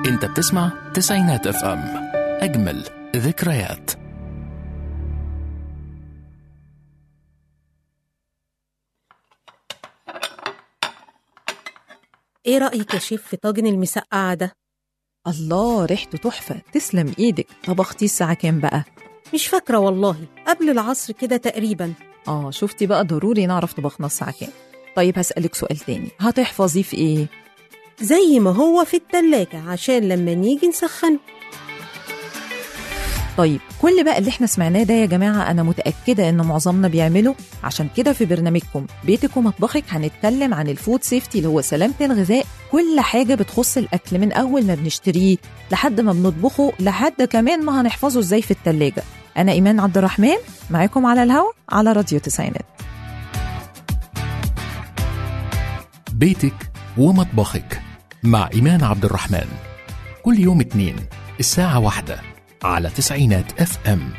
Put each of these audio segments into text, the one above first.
انت بتسمع تسعينات اف ام اجمل ذكريات ايه رأيك يا شيف في طاجن المسقعة ده؟ الله ريحته تحفة تسلم ايدك طبختي الساعة كام بقى؟ مش فاكرة والله قبل العصر كده تقريبا اه شفتي بقى ضروري نعرف طبخنا الساعة كام طيب هسألك سؤال تاني هتحفظيه في ايه؟ زي ما هو في التلاجة عشان لما نيجي نسخنه طيب كل بقى اللي احنا سمعناه ده يا جماعة أنا متأكدة إن معظمنا بيعمله عشان كده في برنامجكم بيتك ومطبخك هنتكلم عن الفود سيفتي اللي هو سلامة الغذاء كل حاجة بتخص الأكل من أول ما بنشتريه لحد ما بنطبخه لحد كمان ما هنحفظه إزاي في التلاجة أنا إيمان عبد الرحمن معاكم على الهوا على راديو تسعينات بيتك ومطبخك مع إيمان عبد الرحمن كل يوم اتنين الساعة واحدة على تسعينات اف ام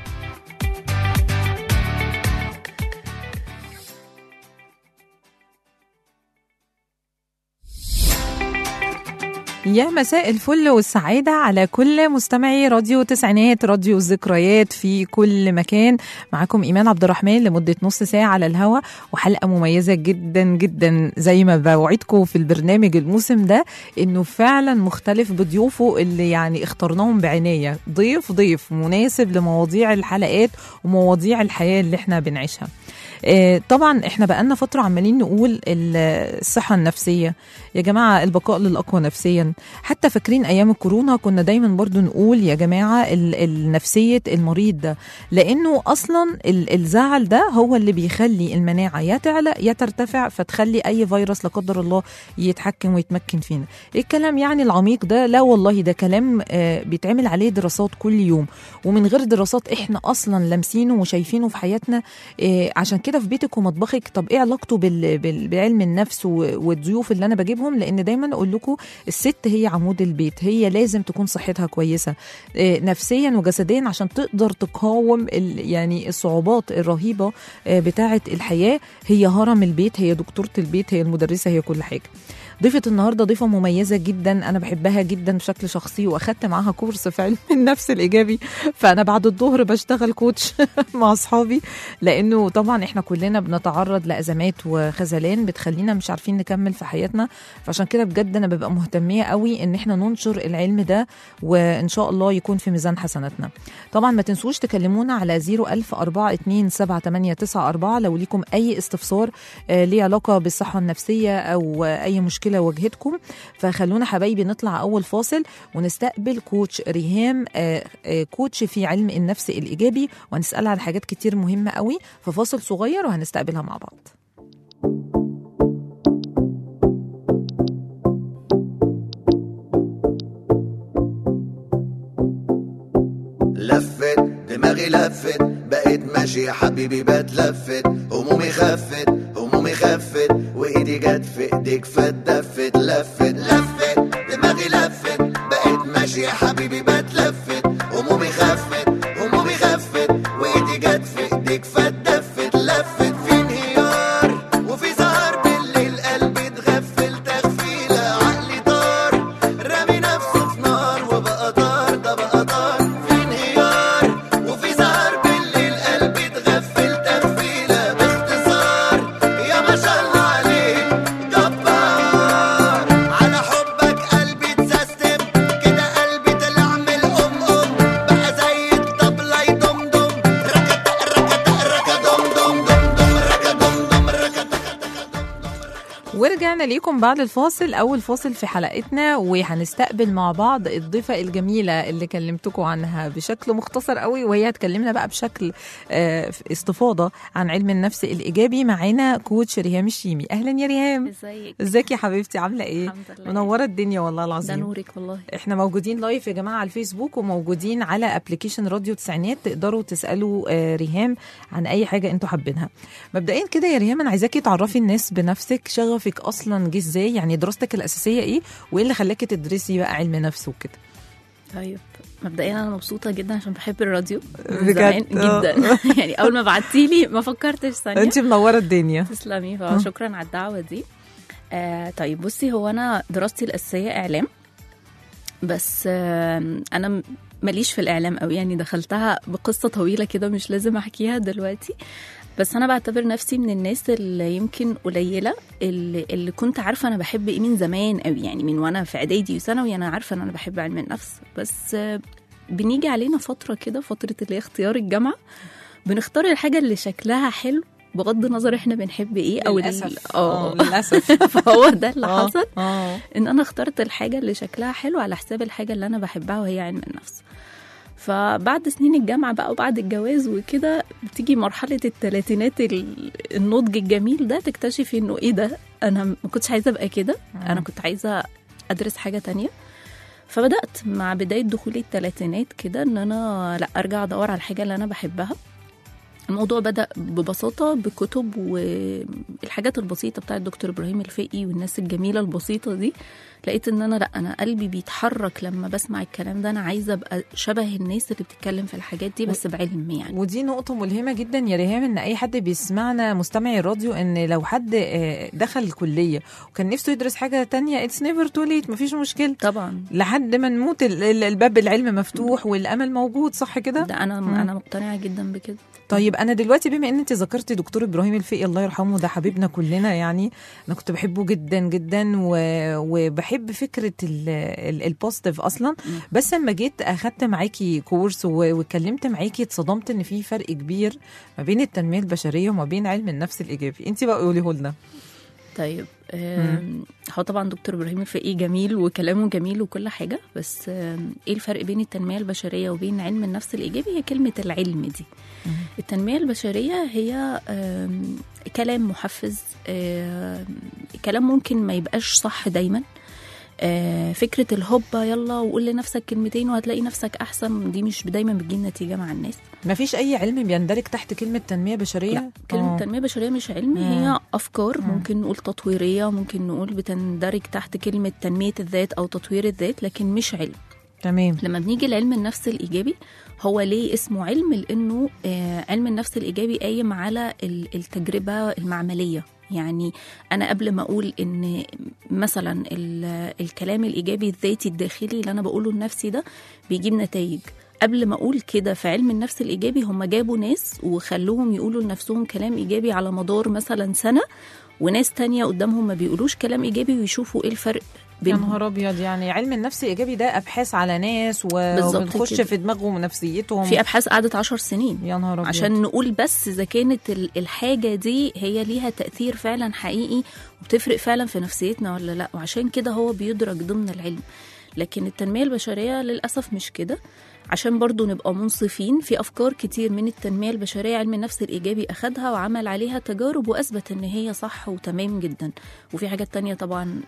يا مساء الفل والسعادة على كل مستمعي راديو تسعينات راديو الذكريات في كل مكان معاكم إيمان عبد الرحمن لمدة نص ساعة على الهوا وحلقة مميزة جدا جدا زي ما بوعدكم في البرنامج الموسم ده إنه فعلا مختلف بضيوفه اللي يعني اخترناهم بعناية ضيف ضيف مناسب لمواضيع الحلقات ومواضيع الحياة اللي احنا بنعيشها آه، طبعا احنا بقالنا فتره عمالين نقول ال- الصحه النفسيه يا جماعه البقاء للاقوى نفسيا حتى فاكرين ايام الكورونا كنا دايما برضو نقول يا جماعه ال- النفسيه المريض ده لانه اصلا ال- الزعل ده هو اللي بيخلي المناعه يا تعلى يا ترتفع فتخلي اي فيروس لا قدر الله يتحكم ويتمكن فينا ايه الكلام يعني العميق ده لا والله ده كلام آه، بيتعمل عليه دراسات كل يوم ومن غير دراسات احنا اصلا لامسينه وشايفينه في حياتنا إيه عشان كده في بيتك ومطبخك طب ايه علاقته بال... بال... بعلم النفس و... والضيوف اللي انا بجيبهم لان دايما اقول لكم الست هي عمود البيت هي لازم تكون صحتها كويسه إيه نفسيا وجسديا عشان تقدر تقاوم ال... يعني الصعوبات الرهيبه آه، بتاعه الحياه هي هرم البيت هي دكتوره البيت هي المدرسه هي كل حاجه ضيفة النهارده ضيفة مميزة جدا أنا بحبها جدا بشكل شخصي وأخدت معاها كورس في علم النفس الإيجابي فأنا بعد الظهر بشتغل كوتش مع أصحابي لأنه طبعا إحنا كلنا بنتعرض لأزمات وخذلان بتخلينا مش عارفين نكمل في حياتنا فعشان كده بجد أنا ببقى مهتمية قوي إن إحنا ننشر العلم ده وإن شاء الله يكون في ميزان حسناتنا طبعا ما تنسوش تكلمونا على 010427894 لو ليكم أي استفسار آه، ليه علاقة بالصحة النفسية أو آه، أي مشكلة واجهتكم فخلونا حبايبي نطلع أول فاصل ونستقبل كوتش ريهام آه، آه، كوتش في علم النفس الإيجابي وهنسألها على حاجات كتير مهمة قوي في فاصل صغير وهنستقبلها مع بعض لفت دماغي لفت بقيت ماشي يا حبيبي بتلفت همومي خفت همومي خفت وايدي جت في ايديك فاتدفت لفت لفت دماغي لفت بقيت ماشي يا حبيبي بتلفت همومي خفت همومي خفت وايدي جت في ايديك فاتدفت لفت في انهيار وفي سهر بالليل قلبي اتغفل تغفيله عقلي طار رامي نفسه في نار وبقى طار ده بقى طار في انهيار وفي سهر بالليل قلبي اتغفل تغفيله باختصار يا ما شاء الله عليك جبار على حبك قلبي اتسيستم كده قلبي طلع من الام ام بقى زي الطبله يدمدم ركت ركت ركدم دم دم دم ركدم دم ركت ورجعنا ليكم بعد الفاصل اول فاصل في حلقتنا وهنستقبل مع بعض الضيفه الجميله اللي كلمتكم عنها بشكل مختصر قوي وهي هتكلمنا بقى بشكل آه، استفاضه عن علم النفس الايجابي معانا كوتش ريهام الشيمي اهلا يا ريهام ازيك ازيك يا حبيبتي عامله ايه الحمد لله منوره الدنيا والله ده العظيم نورك والله احنا موجودين لايف يا جماعه على الفيسبوك وموجودين على ابلكيشن راديو تسعينات تقدروا تسالوا آه، ريهام عن اي حاجه انتوا حابينها مبدئيا كده يا ريهام انا عايزاكي تعرفي الناس بنفسك شغفك اصلا جه ازاي يعني دراستك الاساسيه ايه وايه اللي خلاكي تدرسي بقى علم نفس وكده طيب مبدئيا انا مبسوطه جدا عشان بحب الراديو من بجد؟ زمان جدا يعني اول ما بعتيلي ما فكرتش ثانيه انت منوره الدنيا تسلمي فشكرا على الدعوه دي آه طيب بصي هو انا دراستي الاساسيه اعلام بس آم، انا م- ماليش في الاعلام قوي يعني دخلتها بقصه طويله كده مش لازم احكيها دلوقتي بس انا بعتبر نفسي من الناس اللي يمكن قليله اللي, اللي كنت عارفه انا بحب ايه من زمان قوي يعني من وانا في اعدادي وثانوي انا عارفه ان انا بحب علم النفس بس آه، بنيجي علينا فتره كده فتره اللي هي اختيار الجامعه بنختار الحاجه اللي شكلها حلو بغض النظر احنا بنحب ايه او ال- للأسف. اه آه، للأسف. فهو ده اللي آه، حصل اه ان انا اخترت الحاجه اللي شكلها حلو على حساب الحاجه اللي انا بحبها وهي علم النفس فبعد سنين الجامعه بقى وبعد الجواز وكده بتيجي مرحله الثلاثينات ال- النضج الجميل ده تكتشفي انه ايه ده انا ما كنتش عايزه ابقى كده انا كنت عايزه ادرس حاجه تانية فبدات مع بدايه دخولي الثلاثينات كده ان انا لا ارجع ادور على الحاجه اللي انا بحبها الموضوع بدأ ببساطة بكتب والحاجات البسيطة بتاعت دكتور إبراهيم الفقي والناس الجميلة البسيطة دي لقيت إن أنا لأ أنا قلبي بيتحرك لما بسمع الكلام ده أنا عايزة أبقى شبه الناس اللي بتتكلم في الحاجات دي بس بعلم يعني ودي نقطة ملهمة جدا يا ريهام ان اي حد بيسمعنا مستمعي الراديو ان لو حد آه، دخل الكلية وكان نفسه يدرس حاجة تانية اتس نيفر تو ليت مفيش مشكلة طبعا لحد ما نموت ال- ال- الباب العلم مفتوح والامل موجود صح كده ده أنا مم. أنا مقتنعة جدا بكده طيب انا دلوقتي بما ان انت ذكرتي دكتور ابراهيم الفقي الله يرحمه ده حبيبنا كلنا يعني انا كنت بحبه جدا جدا و... وبحب فكره ال- ال- البوزيتيف اصلا بس لما جيت اخدت معاكي كورس و... واتكلمت معاكي اتصدمت ان في فرق كبير ما بين التنميه البشريه وما بين علم النفس الايجابي انت بقى قوليه لنا طيب آم، هو طبعا دكتور ابراهيم الفقي جميل وكلامه جميل وكل حاجه بس آم، ايه الفرق بين التنميه البشريه وبين علم النفس الايجابي هي كلمه العلم دي التنميه البشريه هي آم، كلام محفز آم، كلام ممكن ما يبقاش صح دايما آه، فكره الهوبا يلا وقول لنفسك كلمتين وهتلاقي نفسك احسن دي مش دايما بتجيب نتيجه مع الناس ما فيش اي علم بيندرج تحت كلمه تنميه بشريه لا كلمة آه. تنمية بشرية مش علم مم. هي أفكار مم. ممكن نقول تطويرية ممكن نقول بتندرج تحت كلمة تنمية الذات أو تطوير الذات لكن مش علم تمام لما بنيجي لعلم النفس الإيجابي هو ليه اسمه علم لأنه آه، علم النفس الإيجابي قايم على ال- التجربة المعملية يعني أنا قبل ما أقول إن مثلا ال- الكلام الإيجابي الذاتي الداخلي اللي أنا بقوله لنفسي ده بيجيب نتائج قبل ما اقول كده في علم النفس الايجابي هم جابوا ناس وخلوهم يقولوا لنفسهم كلام ايجابي على مدار مثلا سنه وناس تانية قدامهم ما بيقولوش كلام ايجابي ويشوفوا ايه الفرق يا بينهم نهار ابيض يعني علم النفس الايجابي ده ابحاث على ناس و- بالظبط وبنخش كده. في دماغهم ونفسيتهم في ابحاث قعدت عشر سنين يا نهار ابيض عشان نقول بس اذا كانت ال- الحاجه دي هي ليها تاثير فعلا حقيقي وبتفرق فعلا في نفسيتنا ولا لا وعشان كده هو بيدرج ضمن العلم لكن التنميه البشريه للاسف مش كده عشان برضو نبقى منصفين في افكار كتير من التنميه البشريه علم النفس الايجابي اخدها وعمل عليها تجارب واثبت ان هي صح وتمام جدا وفي حاجات تانية طبعا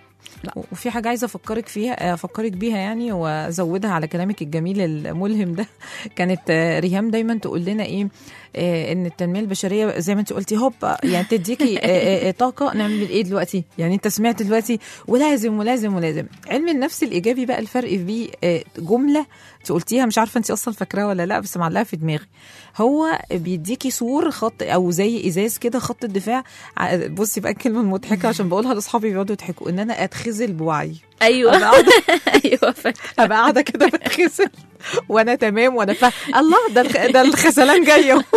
وفي حاجة عايزة أفكرك فيها أفكرك بيها يعني وأزودها على كلامك الجميل الملهم ده كانت آه، ريهام دايما تقول لنا إيه آه، إن التنمية البشرية زي ما أنت قلتي هوب يعني تديكي آه، آه، آه، طاقة نعمل إيه دلوقتي يعني أنت سمعت دلوقتي ولازم ولازم ولازم علم النفس الإيجابي بقى الفرق فيه آه، جملة أنت قلتيها مش عارفة أنت أصلا فاكراها ولا لا بس معلقة في دماغي هو بيديكي سور خط او زي ازاز كده خط الدفاع ع- بصي بقى الكلمه المضحكه عشان بقولها لاصحابي بيقعدوا يضحكوا ان انا اتخذل بوعي ايوه ابقى قاعده ايوه فاكرة. ابقى قاعده كده بتخزل وانا تمام وانا فاهم الله ده الخ... ده الخزلان جاي أهو.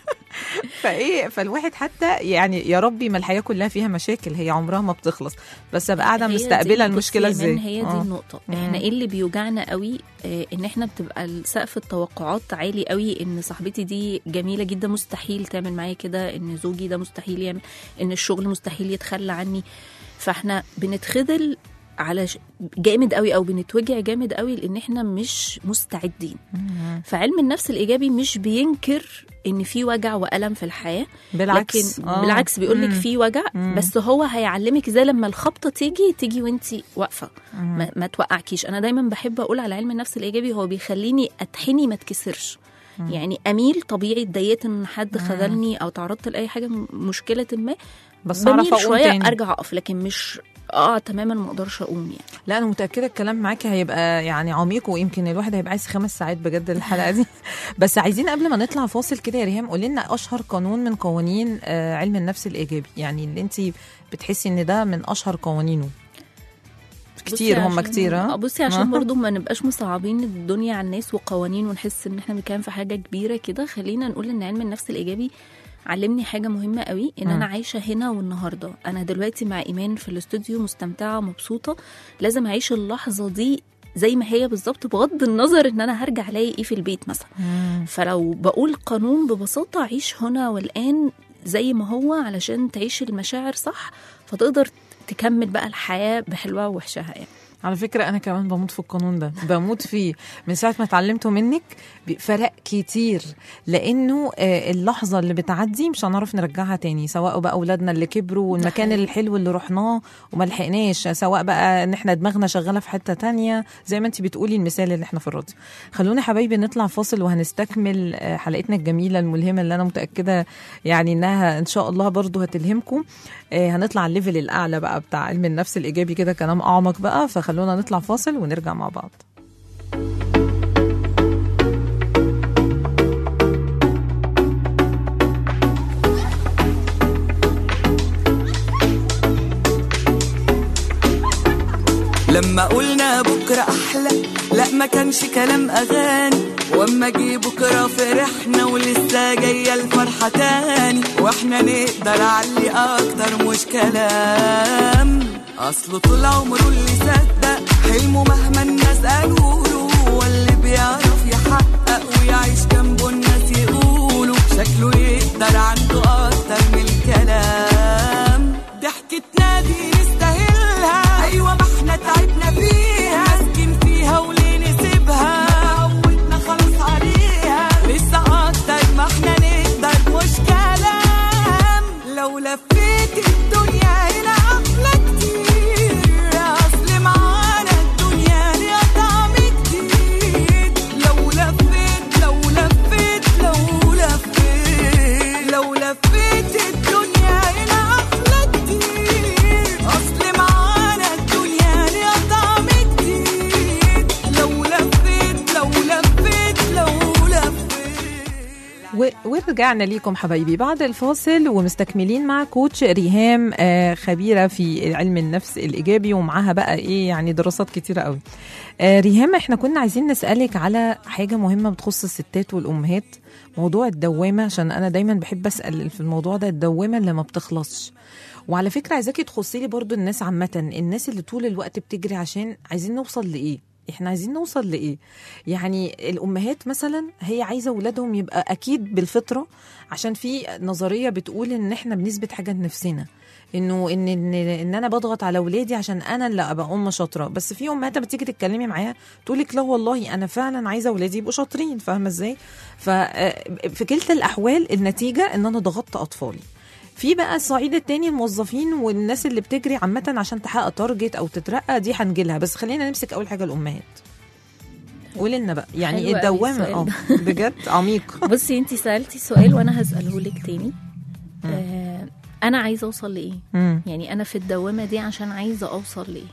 فايه فالواحد حتى يعني يا ربي ما الحياه كلها فيها مشاكل هي عمرها ما بتخلص بس ابقى قاعده هي دي- مستقبله بصي المشكله يا ازاي مان هي دي آه. النقطه مم. احنا ايه اللي بيوجعنا قوي آه ان احنا بتبقى سقف التوقعات عالي قوي ان صاحبتي دي جميله جدا مستحيل تعمل معايا كده ان زوجي ده مستحيل يعمل ان الشغل مستحيل يتخلى عني فاحنا بنتخذل على ش- جامد قوي او بنتوجع جامد قوي لان احنا مش مستعدين مم. فعلم النفس الايجابي مش بينكر ان في وجع والم في الحياه بالعكس لكن آه. بالعكس بيقول لك مم. في وجع مم. بس هو هيعلمك ازاي لما الخبطه تيجي تيجي وانت واقفه مم. ما, ما توقعكيش انا دايما بحب اقول على علم النفس الايجابي هو بيخليني اتحني ما اتكسرش يعني اميل طبيعي اتضايقت ان حد خذلني او تعرضت لاي حاجه م- مشكله ما بس اعرف بميل اقوم شويه تاني ارجع اقف لكن مش اه تماما ما اقدرش اقوم يعني لا انا متاكده الكلام معاكي هيبقى يعني عميق ويمكن الواحد هيبقى عايز خمس ساعات بجد الحلقه دي بس عايزين قبل ما نطلع فاصل كده يا ريهام قولي لنا اشهر قانون من قوانين آه، علم النفس الايجابي يعني اللي انت بتحسي ان ده من اشهر قوانينه كتير بصي هم عشان- كتير آه، ها بصي عشان برضو ما نبقاش مصعبين الدنيا على الناس وقوانين ونحس ان احنا بنتكلم في حاجه كبيره كده خلينا نقول ان علم النفس الايجابي علمني حاجه مهمه قوي ان مم. انا عايشه هنا والنهارده انا دلوقتي مع ايمان في الاستوديو مستمتعه مبسوطه لازم اعيش اللحظه دي زي ما هي بالظبط بغض النظر ان انا هرجع الاقي ايه في البيت مثلا مم. فلو بقول قانون ببساطه عيش هنا والان زي ما هو علشان تعيش المشاعر صح فتقدر تكمل بقى الحياه بحلوها ووحشها يعني على فكرة أنا كمان بموت في القانون ده بموت فيه من ساعة ما اتعلمته منك بي- فرق كتير لأنه آه، اللحظة اللي بتعدي مش هنعرف نرجعها تاني سواء بقى أولادنا اللي كبروا والمكان حقيقي. الحلو اللي رحناه وما لحقناش سواء بقى إن إحنا دماغنا شغالة في حتة تانية زي ما أنت بتقولي المثال اللي إحنا في الراديو خلونا يا حبايبي نطلع فاصل وهنستكمل آه، حلقتنا الجميلة الملهمة اللي أنا متأكدة يعني إنها إن شاء الله برضو هتلهمكم آه، هنطلع الليفل الأعلى بقى بتاع علم النفس الإيجابي كده كلام أعمق بقى فخلونا نطلع فاصل ونرجع مع بعض لما قلنا بكرة أحلى لا ما كانش كلام أغاني واما جه بكرة فرحنا ولسه جاية الفرحة تاني واحنا نقدر علي أكتر مش كلام أصله طول عمره اللي صدق حلمه مهما الناس قالوا له هو اللي بيعرف يحقق ويعيش جنبه الناس يقولوا شكله يقدر عنده أكتر من الكلام ضحكتنا دي نستاهلها أيوة ما احنا تعبنا فيها ماسكين فيها وليه نسيبها عودنا خلاص عليها لسه أكتر ما احنا نقدر مش كلام لو لفيت الدنيا هنا أحلى كتير أصل معانا الدنيا ليها طعم جديد لو لفيت لو لفيت لو لفيت لو لفيت الدنيا هنا أحلى كتير أصل معانا الدنيا ليها طعم جديد لو لفيت لو لفيت لو لفيت و- ورجعنا ليكم حبايبي بعد الفاصل ومستكملين مع كوتش ريهام آه، خبيره في علم النفس الايجابي ومعاها بقى ايه يعني دراسات كتيره قوي آه، ريهام احنا كنا عايزين نسالك على حاجه مهمه بتخص الستات والامهات موضوع الدوامه عشان انا دايما بحب اسال في الموضوع ده الدوامه اللي ما بتخلصش وعلى فكره عايزاكي تخصي لي برضو الناس عامه الناس اللي طول الوقت بتجري عشان عايزين نوصل لايه احنا عايزين نوصل لايه يعني الامهات مثلا هي عايزه اولادهم يبقى اكيد بالفطره عشان في نظريه بتقول ان احنا بنثبت حاجه لنفسنا انه ان ان, إن انا بضغط على اولادي عشان انا اللي ابقى ام شاطره بس في امهات لما تيجي تتكلمي معاها تقول لك لا والله انا فعلا عايزه اولادي يبقوا شاطرين فاهمه ازاي ففي كلتا الاحوال النتيجه ان انا ضغطت اطفالي في بقى الصعيد التاني الموظفين والناس اللي بتجري عامة عشان تحقق تارجت أو تترقى دي هنجيلها بس خلينا نمسك أول حاجة الأمهات قولي لنا بقى يعني حلو قوي الدوامة اه السؤال بجد عميق بصي انت سالتي سؤال وانا هساله لك تاني آه انا عايزه اوصل لايه مم. يعني انا في الدوامه دي عشان عايزه اوصل لايه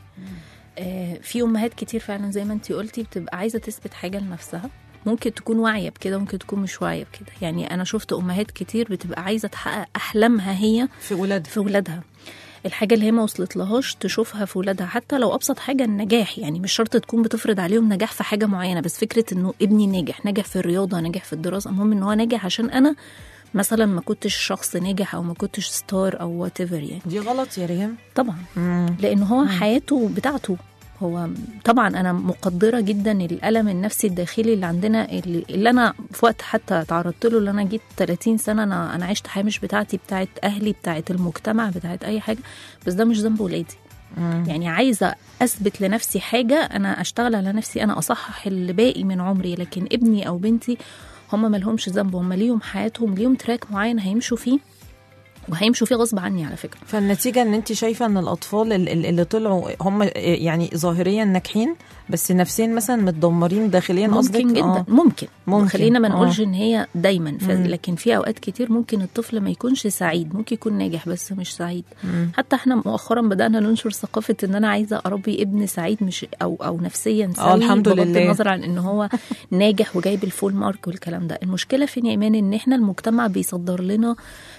آه في امهات كتير فعلا زي ما انت قلتي بتبقى عايزه تثبت حاجه لنفسها ممكن تكون واعيه بكده ممكن تكون مش واعيه بكده يعني انا شفت امهات كتير بتبقى عايزه تحقق احلامها هي في ولادها في ولادها الحاجة اللي هي ما وصلت لهاش تشوفها في ولادها حتى لو أبسط حاجة النجاح يعني مش شرط تكون بتفرض عليهم نجاح في حاجة معينة بس فكرة إنه ابني ناجح ناجح في الرياضة ناجح في الدراسة المهم إن هو ناجح عشان أنا مثلا ما كنتش شخص ناجح أو ما كنتش ستار أو وات يعني دي غلط يا ريم طبعا مم. لان هو حياته بتاعته هو طبعا انا مقدره جدا الالم النفسي الداخلي اللي عندنا اللي, اللي انا في وقت حتى تعرضت له اللي انا جيت 30 سنه انا انا عشت حياه مش بتاعتي بتاعت اهلي بتاعت المجتمع بتاعت اي حاجه بس ده مش ذنب ولادي مم. يعني عايزه اثبت لنفسي حاجه انا اشتغل على نفسي انا اصحح الباقي من عمري لكن ابني او بنتي هم مالهمش ذنب هم ليهم حياتهم ليهم تراك معين هيمشوا فيه وهيمشوا فيه غصب عني على فكره فالنتيجة ان انت شايفة ان الاطفال ال- ال- اللي طلعوا هم يعني ظاهريا ناجحين بس نفسيا مثلا متدمرين داخليا قصدك ممكن جدا آه. ممكن ممكن. خلينا ما آه. نقولش ان هي دايما ف... مم. لكن في اوقات كتير ممكن الطفل ما يكونش سعيد ممكن يكون ناجح بس مش سعيد مم. حتى احنا مؤخرا بدانا ننشر ثقافه ان انا عايزه اربي ابن سعيد مش او او نفسيا سوي الحمد بغض لله. النظر عن ان هو ناجح وجايب الفول مارك والكلام ده المشكله فين يا ايمان ان احنا المجتمع بيصدر لنا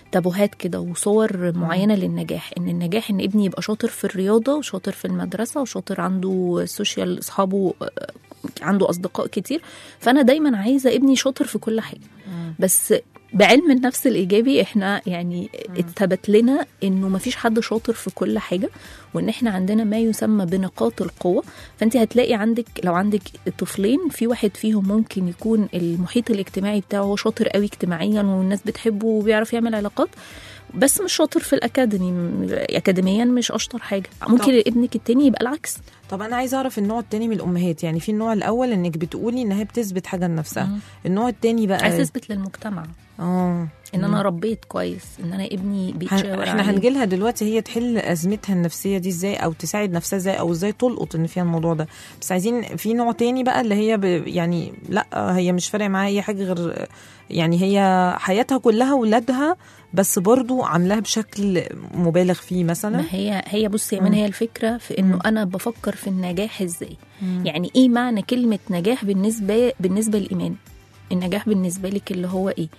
تابوهات كده وصور معينه للنجاح ان النجاح ان ابني يبقى شاطر في الرياضه وشاطر في المدرسه وشاطر عنده سوشيال اصحابه آه، عنده اصدقاء كتير فانا دايما عايزه ابني شاطر في كل حاجه بس بعلم النفس الايجابي احنا يعني اتثبت لنا انه مفيش حد شاطر في كل حاجه وان احنا عندنا ما يسمى بنقاط القوه فانت هتلاقي عندك لو عندك طفلين في واحد فيهم ممكن يكون المحيط الاجتماعي بتاعه هو شاطر قوي اجتماعيا والناس بتحبه وبيعرف يعمل علاقات بس مش شاطر في الاكاديمي اكاديميا مش اشطر حاجه ممكن ابنك التاني يبقى العكس طب انا عايزه اعرف النوع التاني من الامهات يعني في النوع الاول انك بتقولي ان هي بتثبت حاجه لنفسها مم. النوع التاني بقى عايز اثبت للمجتمع اه ان انا ربيت كويس ان انا ابني هن- بيتشاور احنا عليه. هنجي لها دلوقتي هي تحل ازمتها النفسيه دي ازاي او تساعد نفسها ازاي او ازاي تلقط ان فيها الموضوع ده بس عايزين في نوع تاني بقى اللي هي ب يعني لا هي مش فارق معاها اي حاجه غير يعني هي حياتها كلها ولادها بس برضو عاملاها بشكل مبالغ فيه مثلا ما هي هي بصي يا من هي الفكره في انه مم. انا بفكر في النجاح ازاي مم. يعني ايه معنى كلمه نجاح بالنسبه بالنسبه للايمان النجاح بالنسبه لك اللي هو ايه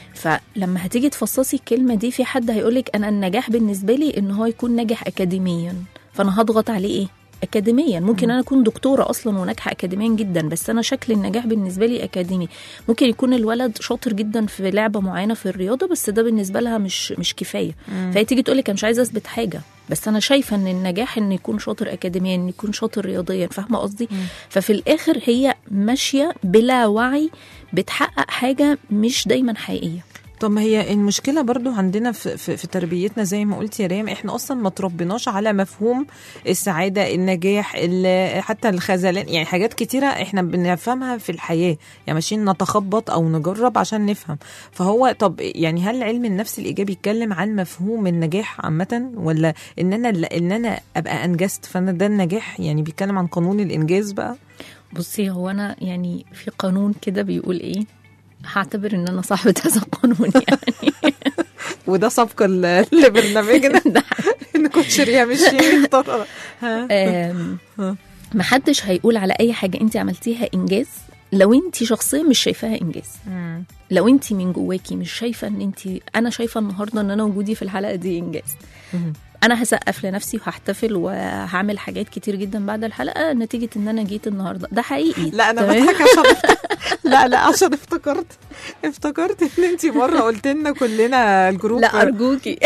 فلما هتيجي تفصصي الكلمه دي في حد هيقولك انا النجاح بالنسبه لي ان هو يكون ناجح اكاديميا فانا هضغط عليه ايه اكاديميا ممكن انا اكون دكتوره اصلا وناجحه اكاديميا جدا بس انا شكل النجاح بالنسبه لي اكاديمي ممكن يكون الولد شاطر جدا في لعبه معينه في الرياضه بس ده بالنسبه لها مش مش كفايه فهي تيجي تقول لك انا مش عايزه اثبت حاجه بس انا شايفه ان النجاح ان يكون شاطر اكاديميا ان يكون شاطر رياضيا فاهمه قصدي ففي الاخر هي ماشيه بلا وعي بتحقق حاجه مش دايما حقيقيه طب ما هي المشكله برضو عندنا في, في, في تربيتنا زي ما قلت يا ريم احنا اصلا ما تربيناش على مفهوم السعاده النجاح ال- حتى الخذلان يعني حاجات كتيره احنا بنفهمها في الحياه يعني ماشيين نتخبط او نجرب عشان نفهم فهو طب يعني هل علم النفس الايجابي يتكلم عن مفهوم النجاح عامه ولا ان انا ان انا ابقى انجزت فانا ده النجاح يعني بيتكلم عن قانون الانجاز بقى بصي هو انا يعني في قانون كده بيقول ايه هعتبر ان انا صاحبه هذا القانون يعني وده سبق ل- لبرنامجنا ان كنت ريهام الشيخ اختار ها آم، ها. محدش هيقول على اي حاجه انت عملتيها انجاز لو انت شخصيا مش شايفاها انجاز مم. لو انت من جواكي مش شايفه ان انت انا شايفه النهارده ان انا وجودي في الحلقه دي انجاز مم. انا هسقف لنفسي وهحتفل وهعمل حاجات كتير جدا بعد الحلقه نتيجه ان انا جيت النهارده ده حقيقي لا انا تمام؟ بضحك عشان لا لا عشان افتكرت افتكرت ان انت مره قلت لنا كلنا الجروب لا ارجوكي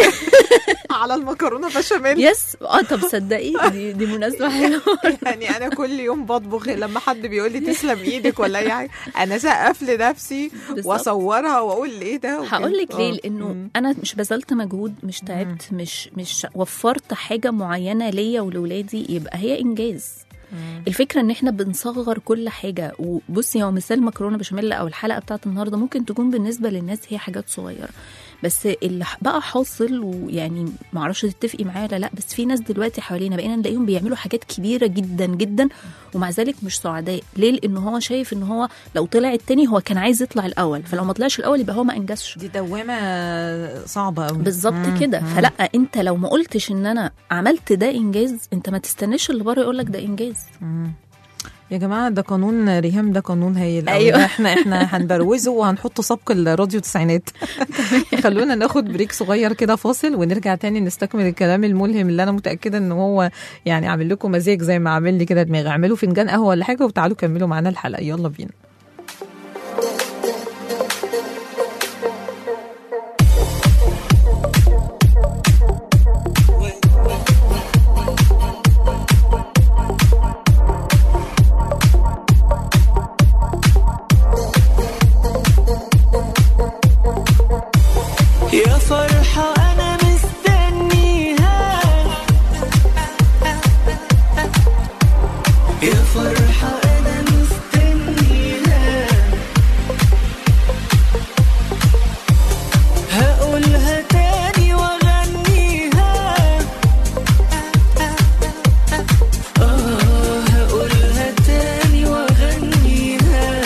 على المكرونه بشاميل يس اه طب صدقي دي دي مناسبه حلوه يعني انا كل يوم بطبخ لما حد بيقول لي تسلم ايدك ولا اي حاجه انا سقف لنفسي بالظبط. واصورها واقول ايه ده وكده. هقول لك ليه آه. لانه مم. انا مش بذلت مجهود مش تعبت مش مش وفرت حاجه معينه ليا ولولادي يبقى هي انجاز الفكره ان احنا بنصغر كل حاجه وبصي هو مثال مكرونه بشاميل او الحلقه بتاعت النهارده ممكن تكون بالنسبه للناس هي حاجات صغيره بس اللي بقى حاصل ويعني معرفش تتفقي معايا ولا لا بس في ناس دلوقتي حوالينا بقينا نلاقيهم بيعملوا حاجات كبيره جدا جدا ومع ذلك مش سعداء ليه لان هو شايف ان هو لو طلع التاني هو كان عايز يطلع الاول فلو ما طلعش الاول يبقى هو ما انجزش دي دوامه صعبه قوي بالظبط كده فلا انت لو ما قلتش ان انا عملت ده انجاز انت ما تستناش اللي بره يقول لك ده انجاز يا جماعه ده قانون ريهام ده قانون هايل أوي. أيوة. ده احنا احنا هنبروزه وهنحطه سبق الراديو تسعينات خلونا ناخد بريك صغير كده فاصل ونرجع تاني نستكمل الكلام الملهم اللي انا متاكده ان هو يعني عامل لكم مزاج زي ما عامل لي كده دماغي اعملوا فنجان قهوه ولا حاجه وتعالوا كملوا معانا الحلقه يلا بينا يا فرحة أنا مستنيها يا فرحة أنا مستنيها هقولها تاني وأغنيها آه هقولها تاني وأغنيها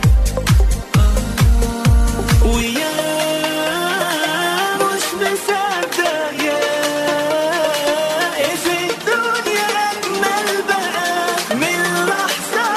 ويا مش مصدق يا إيه في الدنيا أجمل بقى من لحظة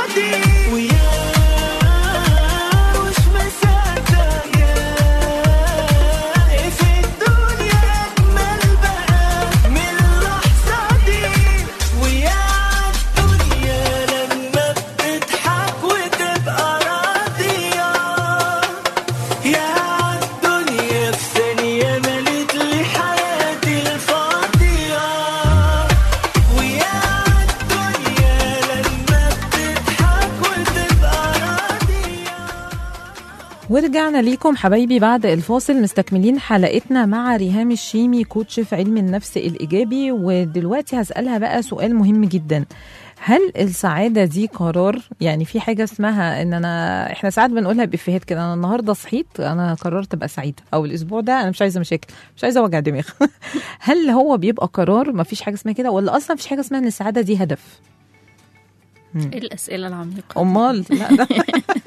ورجعنا ليكم حبايبي بعد الفاصل مستكملين حلقتنا مع ريهام الشيمي كوتش في علم النفس الإيجابي ودلوقتي هسألها بقى سؤال مهم جدا هل السعادة دي قرار يعني في حاجة اسمها ان انا احنا ساعات بنقولها بإفيهات كده انا النهاردة صحيت انا قررت ابقى سعيدة او الاسبوع ده انا مش عايزة مشاكل مش عايزة وجع دماغ هل هو بيبقى قرار ما فيش حاجة اسمها كده ولا اصلا مفيش حاجة اسمها ان السعادة دي هدف ايه الاسئله العميقه دي؟ امال لا ده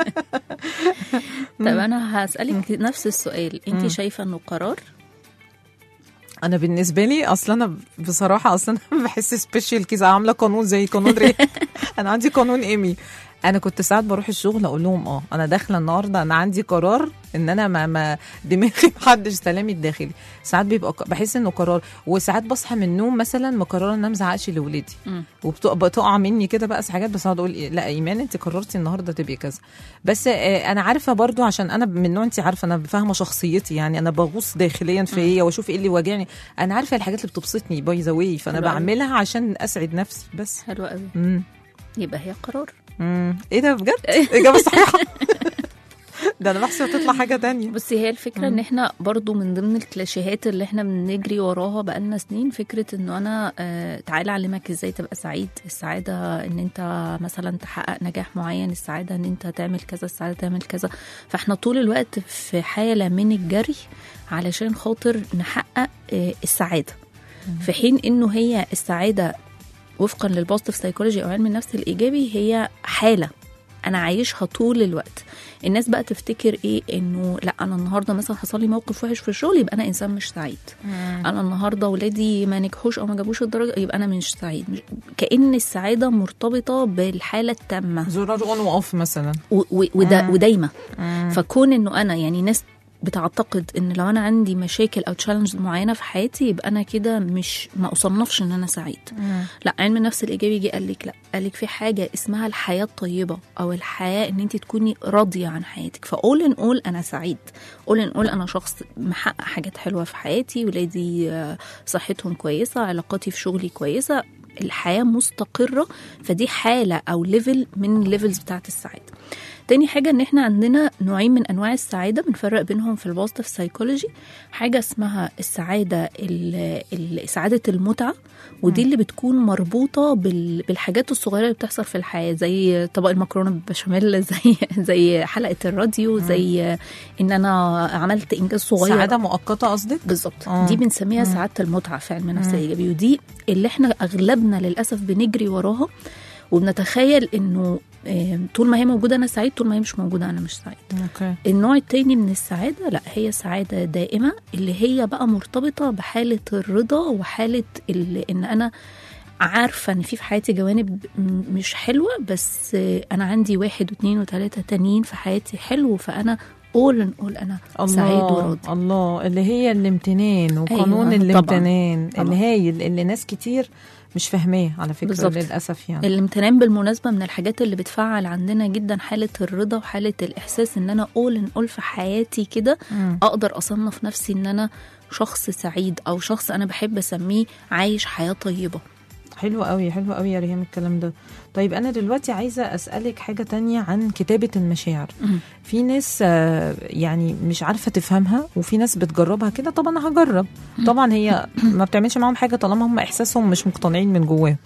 طب انا هسالك نفس السؤال انت مم. شايفه انه قرار انا بالنسبه لي اصلا انا بصراحه اصلا بحس سبيشال كده عامله قانون زي قانون ري انا عندي قانون ايمي انا كنت ساعات بروح الشغل اقول لهم اه انا داخله النهارده انا عندي قرار ان انا ما, ما دماغي محدش سلامي الداخلي ساعات بيبقى ق- بحس انه قرار وساعات بصحى من النوم مثلا مقرره ان انا ما ازعقش لاولادي مم. وبتقع مني كده بقى حاجات بس اقعد اقول إيه، لا ايمان انت قررتي النهارده تبقي كذا بس آه، انا عارفه برضو عشان انا من نوع انت عارفه انا فاهمه شخصيتي يعني انا بغوص داخليا فيا واشوف ايه اللي واجعني انا عارفه الحاجات اللي بتبسطني باي ذا واي فانا حلو أوي. بعملها عشان اسعد نفسي بس حلوه قوي امم يبقى هي قرار امم ايه ده بجد اجابه صحيحه ده انا بحسب تطلع حاجه تانية بصي هي الفكره ان احنا برضو من ضمن الكلاشيهات اللي احنا بنجري وراها بقالنا سنين فكره انه انا آه تعالى اعلمك ازاي تبقى سعيد السعاده ان انت مثلا تحقق نجاح معين السعاده ان انت تعمل كذا السعاده تعمل كذا فاحنا طول الوقت في حاله من الجري علشان خاطر نحقق آه السعاده في حين انه هي السعاده وفقا للبوزيتيف سايكولوجي او علم النفس الايجابي هي حاله انا عايشها طول الوقت الناس بقى تفتكر ايه انه لا انا النهارده مثلا حصل لي موقف وحش في الشغل يبقى انا انسان مش سعيد انا النهارده ولادي ما نجحوش او ما جابوش الدرجه يبقى انا مش سعيد مش كان السعاده مرتبطه بالحاله التامه زرار اون واوف مثلا و- و- ودا مم. ودايما مم. فكون انه انا يعني ناس بتعتقد ان لو انا عندي مشاكل او تشالنج معينه في حياتي يبقى انا كده مش ما اصنفش ان انا سعيد لا علم النفس الايجابي جه قال لك لا قال لك في حاجه اسمها الحياه الطيبه او الحياه ان انت تكوني راضيه عن حياتك فاول ان اول انا سعيد اول ان اول انا شخص محقق حاجات حلوه في حياتي ولادي آه، صحتهم كويسه علاقاتي في شغلي كويسه الحياه مستقره فدي حاله او ليفل من الليفلز بتاعت السعاده تاني حاجة ان احنا عندنا نوعين من انواع السعادة بنفرق بينهم في البوزيتيف سايكولوجي حاجة اسمها السعادة ال- ال- سعادة المتعة ودي اللي بتكون مربوطة بال- بالحاجات الصغيرة اللي بتحصل في الحياة زي طبق المكرونة بالبشاميل زي زي حلقة الراديو زي ان انا عملت انجاز صغير سعاده مؤقته قصدك بالظبط آه. دي بنسميها مم. سعاده المتعه في علم النفس الايجابي ودي اللي احنا اغلبنا للاسف بنجري وراها وبنتخيل انه آه، طول ما هي موجوده انا سعيد طول ما هي مش موجوده انا مش سعيد اوكي النوع التاني من السعاده لا هي سعاده دائمه اللي هي بقى مرتبطه بحاله الرضا وحاله ال- ان انا عارفه ان في في حياتي جوانب م- مش حلوه بس آه، انا عندي واحد واثنين وثلاثه تانيين في حياتي حلو فانا اول ان اول انا سعيد الله وراضي الله اللي هي الامتنان وقانون أيوة، الامتنان طبعاً. الهايل اللي ناس كتير مش فاهماه على فكره بالظبط. للاسف يعني الامتنان بالمناسبة من الحاجات اللي بتفعل عندنا جدا حالة الرضا وحالة الإحساس إن أنا أول إن أول في حياتي كده مم. أقدر أصنف نفسي إن أنا شخص سعيد أو شخص أنا بحب أسميه عايش حياة طيبة حلو قوي حلو قوي يا ريهام الكلام ده طيب انا دلوقتي عايزه اسالك حاجه تانية عن كتابه المشاعر مم. في ناس آه، يعني مش عارفه تفهمها وفي ناس بتجربها كده طب انا هجرب طبعا هي ما بتعملش معاهم حاجه طالما هم احساسهم مش مقتنعين من جواهم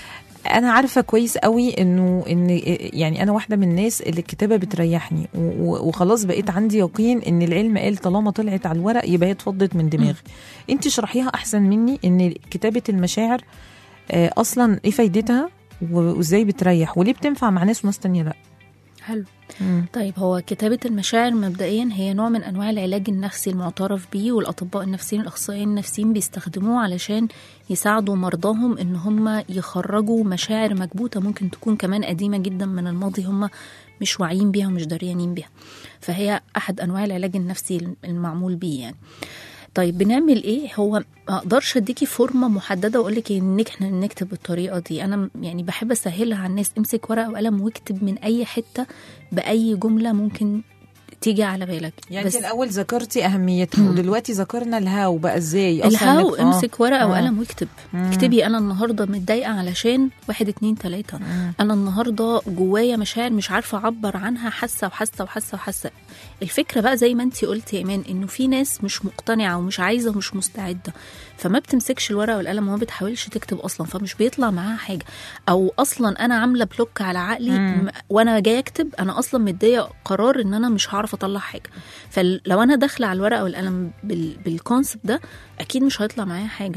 انا عارفه كويس قوي انه ان يعني انا واحده من الناس اللي الكتابه بتريحني و- و- وخلاص بقيت عندي يقين ان العلم قال طالما طلعت على الورق يبقى هي اتفضت من دماغي انت اشرحيها احسن مني ان كتابه المشاعر آه، اصلا ايه فايدتها و- وازاي بتريح وليه بتنفع مع ناس وناس تانية لا حلو طيب هو كتابة المشاعر مبدئيا هي نوع من أنواع العلاج النفسي المعترف بيه والأطباء النفسيين الأخصائيين النفسيين بيستخدموه علشان يساعدوا مرضاهم إن هم يخرجوا مشاعر مكبوتة ممكن تكون كمان قديمة جدا من الماضي هم مش واعيين بيها ومش دريانين بيها فهي أحد أنواع العلاج النفسي المعمول بيه يعني طيب بنعمل ايه هو ما اقدرش اديكي فورمه محدده واقول لك انك احنا نكتب بالطريقه دي انا يعني بحب اسهلها على الناس امسك ورقه وقلم واكتب من اي حته باي جمله ممكن تيجي على بالك يعني بس انت الاول ذكرتي اهميتها ودلوقتي ذكرنا الهاو بقى ازاي اصلا الهاو إنك- آه. امسك ورقه آه. وقلم واكتب اكتبي انا النهارده متضايقه علشان واحد اتنين تلاته انا النهارده جوايا مشاعر مش عارفه اعبر عنها حاسه وحاسه وحاسه وحاسه الفكره بقى زي ما انت قلتي يا ايمان انه في ناس مش مقتنعه ومش عايزه ومش مستعده فما بتمسكش الورقه والقلم وما بتحاولش تكتب اصلا فمش بيطلع معاها حاجه او اصلا انا عامله بلوك على عقلي م- وانا جايه اكتب انا اصلا مديه قرار ان انا مش هعرف اطلع حاجه فلو انا داخله على الورقه والقلم بال... بالكونسبت ده اكيد مش هيطلع معايا حاجه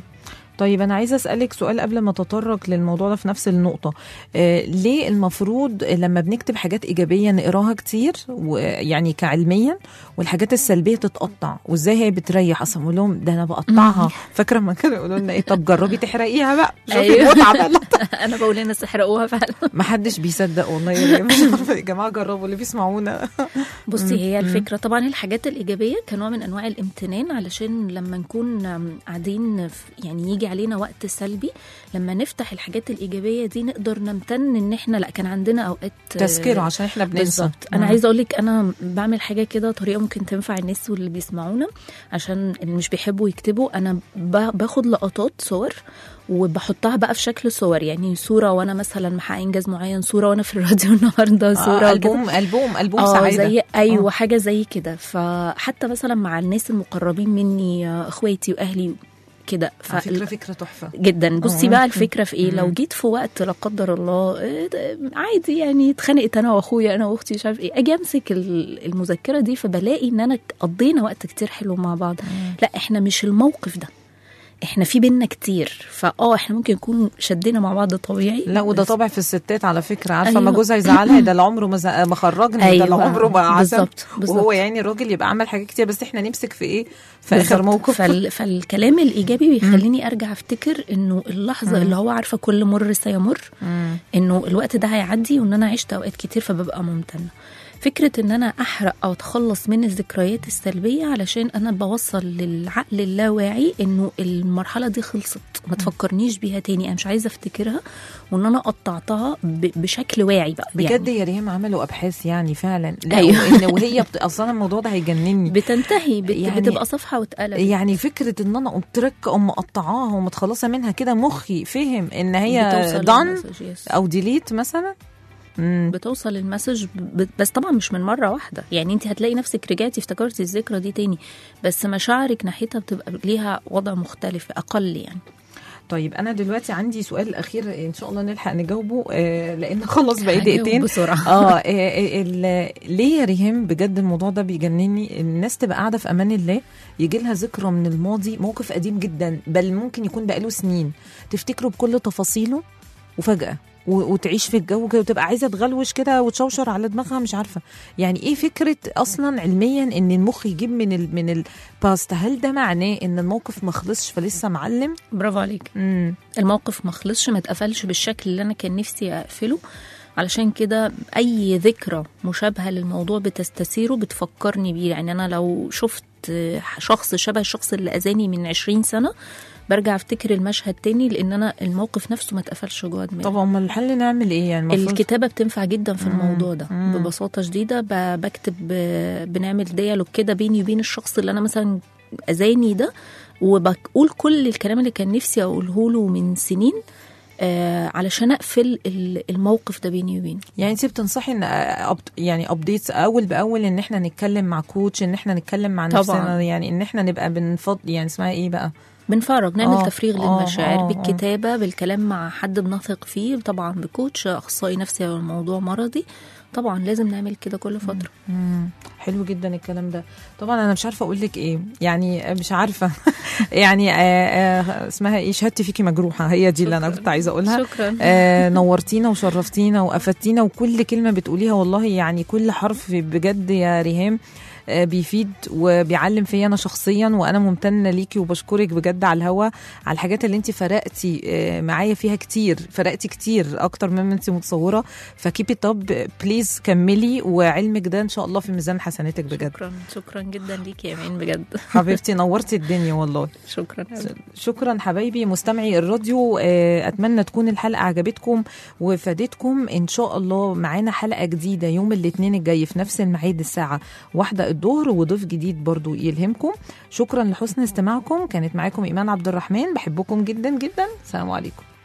طيب انا عايزه اسالك سؤال قبل ما اتطرق للموضوع ده في نفس النقطه آه ليه المفروض لما بنكتب حاجات ايجابيه نقراها كتير ويعني كعلميا والحاجات السلبيه تتقطع وازاي هي بتريح اصلا بقول لهم ده انا بقطعها فاكره ما كانوا يقولوا لنا ايه طب جربي تحرقيها بقى شوفي أيوة. المتعه بقى انا بقول للناس احرقوها فعلا ما حدش بيصدق والله يا مش عارفه يا جماعه جربوا اللي بيسمعونا بصي هي الفكره طبعا الحاجات الايجابيه كنوع من انواع الامتنان علشان لما نكون آم، قاعدين في- يعني يجي علينا وقت سلبي لما نفتح الحاجات الايجابيه دي نقدر نمتن ان احنا لا كان عندنا اوقات آه، تذكره عشان احنا بننسى بالظبط انا عايزه اقول لك انا بعمل حاجه كده طريقه ممكن تنفع الناس واللي بيسمعونا عشان اللي مش بيحبوا يكتبوا انا ب- باخد لقطات صور وبحطها بقى في شكل صور يعني صوره وانا مثلا محقق انجاز معين صوره وانا في الراديو النهارده صوره آه كده. البوم البوم البوم اه سعاده زي ايوه آه. حاجه زي كده فحتى مثلا مع الناس المقربين مني آه، اخواتي واهلي كده على ف- فكره فكره تحفه جدا بصي آه. بقى الفكره في ايه لو جيت في وقت لا قدر الله إيه ده، عادي يعني اتخانقت انا واخويا انا واختي مش عارف ايه اجي امسك ال- المذكره دي فبلاقي ان انا قضينا وقت كتير حلو مع بعض لا احنا مش الموقف ده احنا في بينا كتير فاه احنا ممكن نكون شدينا مع بعض طبيعي لا وده بس- طبع في الستات على فكره عارفه ما أيوة. جوزها يزعلها ده العمر ما ز- ما خرجني ده أيوة. العمر ما عزم بالظبط، بالظبط. وهو يعني الراجل يبقى عمل حاجات كتير بس احنا نمسك في ايه في اخر بالظبط. موقف فال... فالكلام الايجابي بيخليني ارجع افتكر انه اللحظه اللي هو عارفه كل مر سيمر انه الوقت ده هيعدي وان انا عشت اوقات كتير فببقى ممتنه فكره ان انا احرق او اتخلص من الذكريات السلبيه علشان انا بوصل للعقل اللاواعي انه المرحله دي خلصت ما تفكرنيش بيها تاني انا مش عايزه افتكرها وان انا قطعتها ب... بشكل واعي بقى بجد يعني يا ريهام عملوا ابحاث يعني فعلا لا أيوة. وإن وهي بت... اصلا الموضوع ده هيجنني بتنتهي بت... يعني- يعني بتبقى صفحه واتقلبت يعني فكره ان انا قمت رك ام مقطعاها ومتخلصه منها كده مخي فهم ان هي بتوصل دان للمسج، يس. او ديليت مثلا مم. بتوصل المسج ب- بس طبعا مش من مره واحده يعني انت هتلاقي نفسك رجعتي افتكرتي الذكرى دي تاني بس مشاعرك ناحيتها بتبقى ليها وضع مختلف اقل يعني طيب انا دلوقتي عندي سؤال اخير ان شاء الله نلحق نجاوبه آه لان خلص بقى هجاوب دقيقتين بسرعة. اه آه، آه، ال- ليه يا ريهام بجد الموضوع ده بيجنني الناس تبقى قاعده في امان الله يجي لها ذكرى من الماضي موقف قديم جدا بل ممكن يكون بقاله سنين تفتكره بكل تفاصيله وفجاه و- وتعيش في الجو كده وتبقى عايزه تغلوش كده وتشوشر على دماغها مش عارفه يعني ايه فكره اصلا علميا ان المخ يجيب من ال من الباست هل ده معناه ان الموقف ما خلصش فلسه معلم برافو عليك امم الموقف ما خلصش ما اتقفلش بالشكل اللي انا كان نفسي اقفله علشان كده اي ذكرى مشابهه للموضوع بتستثيره بتفكرني بيه يعني انا لو شفت شخص شبه الشخص اللي اذاني من 20 سنه برجع افتكر المشهد تاني لان انا الموقف نفسه ما اتقفلش جوه دماغي طب امال الحل نعمل ايه يعني المفروض الكتابة بتنفع جدا في الموضوع ده ببساطة شديدة ب- بكتب ب- بنعمل ديالوج كده بيني وبين الشخص اللي أنا مثلا أذاني ده وبقول كل الكلام اللي كان نفسي أقوله له من سنين آه علشان أقفل ال- الموقف ده بيني وبينه يعني انت بتنصحي ان أب... يعني ابديتس اول باول ان احنا نتكلم مع كوتش ان احنا نتكلم مع طبعاً. نفسنا يعني ان احنا نبقى بنفض يعني اسمها ايه بقى بنفرغ نعمل آه، تفريغ آه، للمشاعر آه، آه. بالكتابة بالكلام مع حد بنثق فيه طبعا بكوتش أخصائي نفسي أو الموضوع مرضي طبعا لازم نعمل كده كل فترة مم. حلو جدا الكلام ده طبعا انا مش عارفه اقول لك ايه يعني مش عارفه يعني آه آه اسمها ايه شهادتي فيكي مجروحه هي دي اللي انا كنت عايزه اقولها شكرا آه نورتينا وشرفتينا وافدتينا وكل كلمه بتقوليها والله يعني كل حرف بجد يا ريهام آه، بيفيد وبيعلم فيا انا شخصيا وانا ممتنه ليكي وبشكرك بجد على الهوا على الحاجات اللي انت فرقتي آه، معايا فيها كتير فرقتي كتير اكتر مما انت متصوره فكيبي طب بليز كملي وعلمك ده ان شاء الله في ميزان حسناتك بجد شكرا شكرا جدا ليك يا ايمان بجد حبيبتي نورتي الدنيا والله شكرا أوي. شكرا حبايبي مستمعي الراديو آه، اتمنى تكون الحلقه عجبتكم وفادتكم ان شاء الله معانا حلقه جديده يوم الاثنين الجاي في نفس الميعاد الساعه واحدة الظهر وضيف جديد برضو يلهمكم شكرا لحسن استماعكم كانت معاكم ايمان عبد الرحمن بحبكم جدا جدا سلام عليكم